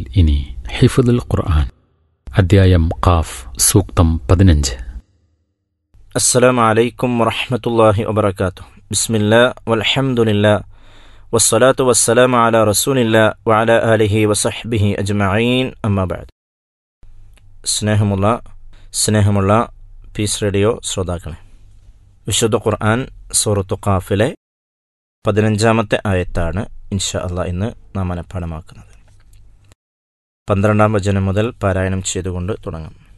ഇനി ഹിഫുദുൽ ഖുർആൻ അദ്ധ്യായം ഖാഫ് സൂക്തം പതിനഞ്ച് السلام عليكم ورحمة الله وبركاته بسم الله والحمد لله والصلاة والسلام على رسول الله وعلى آله وصحبه أجمعين أما بعد സ്നേഹമുള്ള സ്നേഹമുള്ള പീസ് റേഡിയോ ശ്രോതാക്കളെ വിശുദ്ധ ഖുർആൻ സൂറത്തു ഖാഫിലെ പതിനഞ്ചാമത്തെ ആയത്താണ് ഇൻഷാ അള്ളാ ഇന്ന് നാം മനഃപ്പാടമാക്കുന്നത് പന്ത്രണ്ടാം വചനം മുതൽ പാരായണം ചെയ്തുകൊണ്ട് തുടങ്ങാം